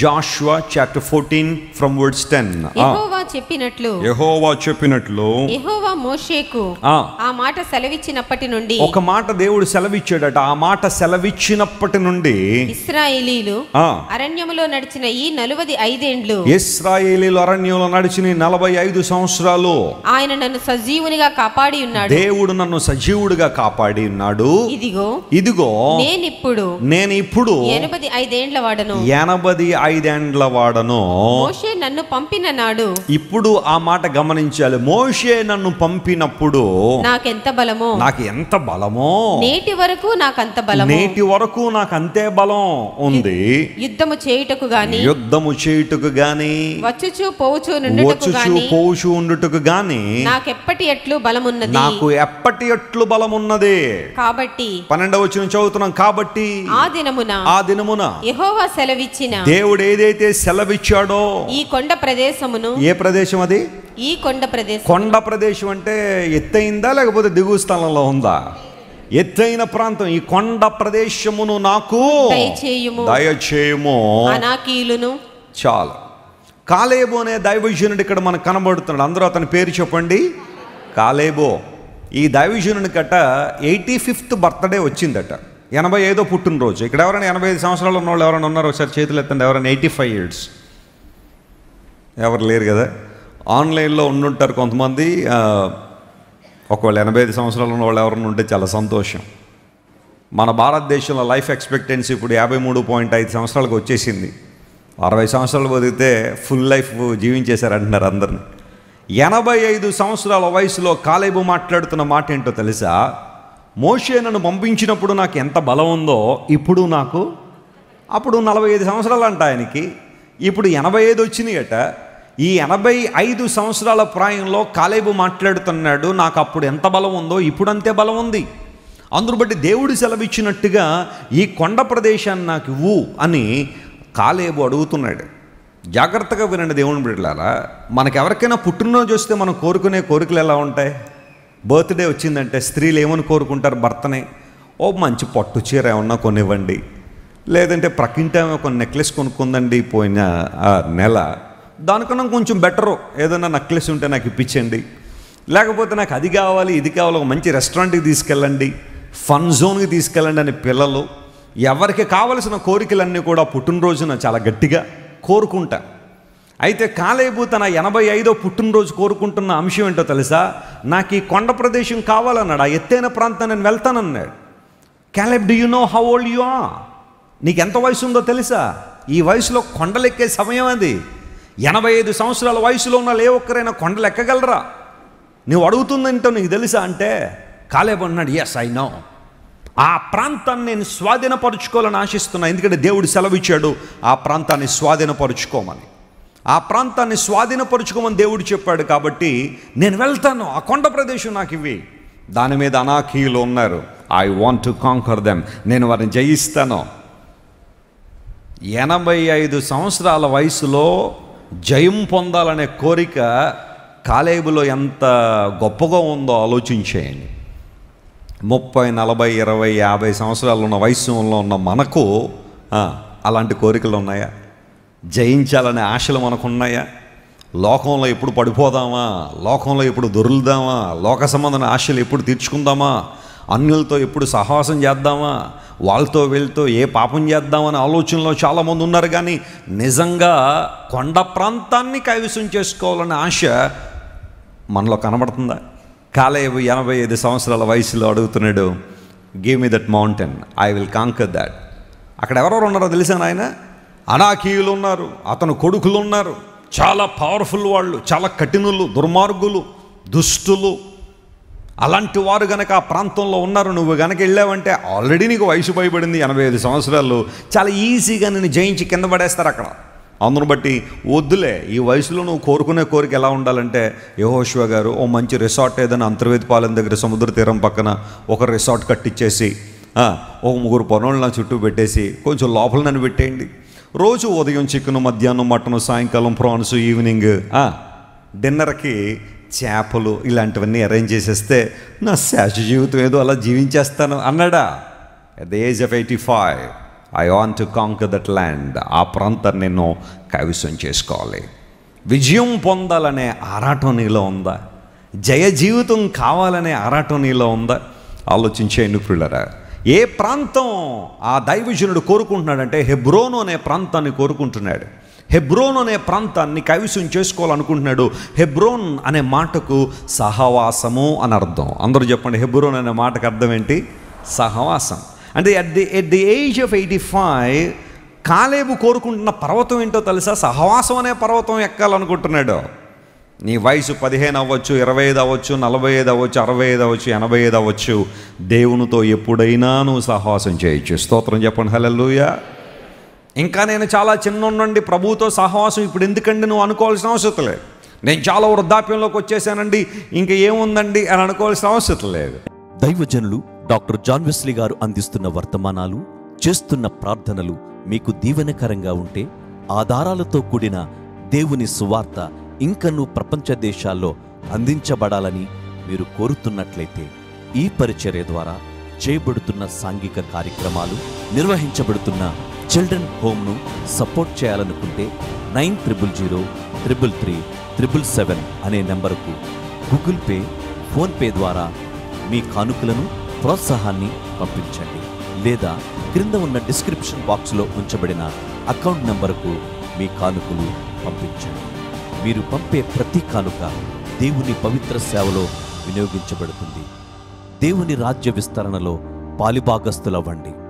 Joshua chapter 14 from verse 10. Ah, యెహోవా చెప్పినట్లు యెహోవా చెప్పినట్లు యెహోవా మోషేకు ఆ, ఆ మాట సెలవిచ్చినప్పటి నుండి ఒక మాట దేవుడు సెలవిచ్చాడట ఆ మాట సెలవిచ్చినప్పటి నుండి ఇస్రాయేలీలు ఆ, అరణ్యములో నడిచిన ఈ నలువది ఐదేండ్లు ఇస్రాయేలీలు అరణ్యంలో నడిచిన ఈ నలభై ఐదు సంవత్సరాలు ఆయన నన్ను సజీవునిగా కాపాడి ఉన్నాడు దేవుడు నన్ను సజీవుడిగా కాపాడి ఉన్నాడు ఇదిగో ఇదిగో నేనిప్పుడు నేను ఇప్పుడు ఎనభై ఐదేండ్ల వాడను ఎనభై ఐదేండ్ల వాడను మోషే నన్ను పంపిన నాడు ఇప్పుడు ఆ మాట గమనించాలి మోషే నన్ను పంపినప్పుడు నాకెంత బలమో నాకు ఎంత బలమో నేటి వరకు నాకంత బలము నేటి వరకు నాకు అంతే బలం ఉంది యుద్ధము చేయుటకు గాని యుద్ధము చేయుటకు గాని వచ్చుచు పోవుచు నుండుటకు వచ్చుచు గాని పోషు ఉండుటకు గాని నాకెప్పటి ఎట్లు బలమున్నది నాకు ఎప్పటి ఎట్లు బలమున్నది కాబట్టి పన్నెండవ వచ్చిన చదువుతున్నాం కాబట్టి ఆ దినమున ఆ దినమున యెహోవా సెలవిచ్చిన దేవుడు ఏదైతే సెలవిచ్చాడో ఈ కొండ ప్రదేశమును ఏ ప్రదేశం అది ఈ కొండ ప్రదేశం కొండ ప్రదేశం అంటే ఎత్తైందా లేకపోతే దిగువ స్థలంలో ఉందా ఎత్తైన ప్రాంతం ఈ కొండ ప్రదేశమును నాకు దయచేయుము దయచేయము అనాకీలును చాలు కాలేబో అనే దైవజనుడు ఇక్కడ మనకు కనబడుతున్నాడు అందరూ అతని పేరు చెప్పండి కాలేబో ఈ దైవజనుని కట్ట ఎయిటీ ఫిఫ్త్ బర్త్డే వచ్చిందట ఎనభై ఐదో పుట్టినరోజు ఇక్కడ ఎవరైనా ఎనభై ఐదు సంవత్సరాలు ఉన్న వాళ్ళు ఎవరైనా ఉన్నారు ఒకసారి చేతులు ఎత్తండి ఎవరైనా ఎయిటీ ఫైవ్ ఇయర్స్ ఎవరు లేరు కదా ఆన్లైన్లో ఉండుంటారు కొంతమంది ఆ, ఒకవేళ ఎనభై ఐదు సంవత్సరాలు ఉన్న వాళ్ళు ఎవరైనా ఉంటే చాలా సంతోషం మన భారతదేశంలో లైఫ్ ఎక్స్పెక్టెన్సీ ఇప్పుడు యాభై మూడు పాయింట్ ఐదు సంవత్సరాలకు వచ్చేసింది అరవై సంవత్సరాలు బతికితే ఫుల్ లైఫ్ జీవించేశారు అంటున్నారు అందరిని ఎనభై ఐదు సంవత్సరాల వయసులో కాలేబు మాట్లాడుతున్న మాట ఏంటో తెలుసా మోషే నన్ను పంపించినప్పుడు నాకు ఎంత బలం ఉందో ఇప్పుడు నాకు అప్పుడు నలభై ఐదు సంవత్సరాలు అంట ఆయనకి ఇప్పుడు ఎనభై ఐదు వచ్చినాయట ఈ ఎనభై ఐదు సంవత్సరాల ప్రాయంలో కాలేబు మాట్లాడుతున్నాడు నాకు అప్పుడు ఎంత బలం ఉందో ఇప్పుడు అంతే బలం ఉంది అందును బట్టి దేవుడు సెలవిచ్చినట్టుగా ఈ కొండ ప్రదేశాన్ని నాకు ఇవ్వు అని కాలేబు అడుగుతున్నాడు జాగ్రత్తగా వినండి దేవుని బిడ్డలారా మనకి ఎవరికైనా పుట్టినరోజు వస్తే మనం కోరుకునే కోరికలు ఎలా ఉంటాయి బర్త్డే వచ్చిందంటే స్త్రీలు ఏమని కోరుకుంటారు భర్తని ఓ మంచి పట్టు చీర ఏమన్నా కొనివ్వండి లేదంటే ప్రక్కింటి ఆమె ఒక నెక్లెస్ కొనుక్కుందండి పోయిన ఆ నెల దానికన్నా కొంచెం బెటరు ఏదైనా నెక్లెస్ ఉంటే నాకు ఇప్పించండి లేకపోతే నాకు అది కావాలి ఇది కావాలి ఒక మంచి రెస్టారెంట్కి తీసుకెళ్ళండి ఫన్ జోన్కి తీసుకెళ్ళండి అని పిల్లలు ఎవరికి కావలసిన కోరికలన్నీ కూడా పుట్టినరోజున చాలా గట్టిగా కోరుకుంటా అయితే కాలేబు తన ఎనభై ఐదో పుట్టినరోజు కోరుకుంటున్న అంశం ఏంటో తెలుసా నాకు ఈ కొండ ప్రదేశం కావాలన్నాడు ఆ ఎత్తైన ప్రాంతం నేను వెళ్తానన్నాడు Caleb do you know how old you ఆ నీకు ఎంత వయసు ఉందో తెలుసా ఈ వయసులో కొండలెక్కే సమయం అది ఎనభై ఐదు సంవత్సరాల వయసులో ఉన్న ఏ ఒక్కరైనా కొండలు ఎక్కగలరా నువ్వు అడుగుతుందంటో నీకు తెలుసా అంటే కాలేబు అన్నాడు ఎస్ ఐ నో ఆ ప్రాంతాన్ని నేను స్వాధీనపరుచుకోవాలని ఆశిస్తున్నా ఎందుకంటే దేవుడు సెలవిచ్చాడు ఆ ప్రాంతాన్ని స్వాధీనపరుచుకోమని ఆ ప్రాంతాన్ని స్వాధీనపరుచుకోమని దేవుడు చెప్పాడు కాబట్టి నేను వెళ్తాను ఆ కొండ ప్రదేశం నాకు ఇవి దాని మీద అనాకీయులు ఉన్నారు I want to conquer them నేను వారిని జయిస్తాను ఎనభై ఐదు సంవత్సరాల వయసులో జయం పొందాలనే కోరిక కాలేబులో ఎంత గొప్పగా ఉందో ఆలోచించేయండి ముప్పై నలభై ఇరవై యాభై సంవత్సరాలు ఉన్న వయసులో ఉన్న మనకు ఆ, అలాంటి కోరికలు ఉన్నాయా జయించాలనే ఆశలు మనకు ఉన్నాయా లోకంలో ఎప్పుడు పడిపోదామా లోకంలో ఎప్పుడు దొరులుదామా లోక సంబంధమైన ఆశలు ఎప్పుడు తీర్చుకుందామా అన్యులతో ఎప్పుడు సహవాసం చేద్దామా వాళ్ళతో వీళ్ళతో ఏ పాపం చేద్దామనే ఆలోచనలో చాలామంది ఉన్నారు కానీ నిజంగా కొండ ప్రాంతాన్ని కైవసం చేసుకోవాలనే ఆశ మనలో కనబడుతుందా కాలేబు ఎనభై ఐదు సంవత్సరాల వయసులో అడుగుతున్నాడు give me that mountain I will conquer that అక్కడ ఎవరెవరు ఉన్నారో తెలిసా నాయన అనాకీయులు ఉన్నారు అతను కొడుకులు ఉన్నారు చాలా పవర్ఫుల్ వాళ్ళు చాలా కఠినులు దుర్మార్గులు దుష్టులు అలాంటి వారు గనక ఆ ప్రాంతంలో ఉన్నారు నువ్వు గనక వెళ్ళావంటే ఆల్రెడీ నీకు వయసు భయపడింది ఎనభై ఐదు సంవత్సరాలు చాలా ఈజీగా నేను జయించి కింద పడేస్తారు అక్కడ అందును బట్టి వద్దులే ఈ వయసులో నువ్వు కోరుకునే కోరిక ఎలా ఉండాలంటే యహోశివ గారు ఓ మంచి రిసార్ట్ ఏదైనా అంతర్వేదిపాలెం దగ్గర సముద్ర తీరం పక్కన ఒక రిసార్ట్ కట్టించేసి ఆ, ఒక ముగ్గురు పనులు నా చుట్టూ పెట్టేసి కొంచెం లోపల నన్ను పెట్టేయండి రోజు ఉదయం చికెన్ మధ్యాహ్నం మటన్ సాయంకాలం ప్రాన్స్ ఈవినింగ్ ఆ, డిన్నర్కి చేపలు ఇలాంటివన్నీ అరేంజ్ చేసేస్తే నా శాశ్వత జీవితం ఏదో అలా జీవించేస్తాను అన్నాడా at the age of eighty five I want to conquer that land ఆ ప్రాంతాన్ని నేను కైవసం చేసుకోవాలి విజయం పొందాలనే ఆరాటం నీలో ఉందా జయ జీవితం కావాలనే ఆరాటం నీలో ఉందా ఆలోచించేయండి పిల్లరా ఏ ప్రాంతం ఆ దైవజనుడు కోరుకుంటున్నాడంటే హెబ్రోను అనే ప్రాంతాన్ని కోరుకుంటున్నాడు హెబ్రోన్ అనే ప్రాంతాన్ని కైవసం చేసుకోవాలనుకుంటున్నాడు హెబ్రోన్ అనే మాటకు సహవాసము అని అర్థం అందరూ చెప్పండి హెబ్రోన్ అనే మాటకు అర్థం ఏంటి సహవాసం అంటే at the at the age of eighty five Caleb కోరుకుంటున్న పర్వతం ఏంటో తెలుసా సహవాసం అనే పర్వతం ఎక్కాలనుకుంటున్నాడు నీ వయసు పదిహేను అవ్వచ్చు ఇరవై ఐదు అవ్వచ్చు నలభై ఐదు అవ్వచ్చు అరవై ఐదు అవ్వచ్చు ఎనభై ఐదు అవ్వచ్చు దేవునితో ఎప్పుడైనా నువ్వు సహవాసం చేయొచ్చు స్తోత్రం చెప్పండి హల్లెలూయా ఇంకా నేను చాలా చిన్నోండి ప్రభువుతో సహవాసం ఇప్పుడు ఎందుకండి నువ్వు అనుకోవాల్సిన అవసరం లేదు నేను చాలా వృద్ధాప్యంలోకి వచ్చేసానండి ఇంకా ఏముందండి అని అనుకోవాల్సిన అవసరం లేదు దైవజనులు డాక్టర్ జాన్ వెస్లీ గారు అందిస్తున్న వర్తమానాలు చేస్తున్న ప్రార్థనలు మీకు దీవెనకరంగా ఉంటే ఆధారాలతో కూడిన దేవుని సువార్త ఇంకనూ ప్రపంచ దేశాల్లో అందించబడాలని మీరు కోరుతున్నట్లయితే ఈ పరిచర్య ద్వారా చేయబడుతున్న సాంఘిక కార్యక్రమాలు నిర్వహించబడుతున్న చిల్డ్రన్ హోమ్ను సపోర్ట్ చేయాలనుకుంటే nine triple zero triple three triple seven అనే నెంబరుకు గూగుల్ పే ఫోన్పే ద్వారా మీ కానుకలను ప్రోత్సాహాన్ని పంపించండి లేదా క్రింద ఉన్న డిస్క్రిప్షన్ బాక్స్లో ఉంచబడిన అకౌంట్ నంబరుకు మీ కానుకలు పంపించండి మీరు పంపే ప్రతి కానుక దేవుని పవిత్ర సేవలో వినియోగించబడుతుంది దేవుని రాజ్య విస్తరణలో పాలిభాగస్తులవ్వండి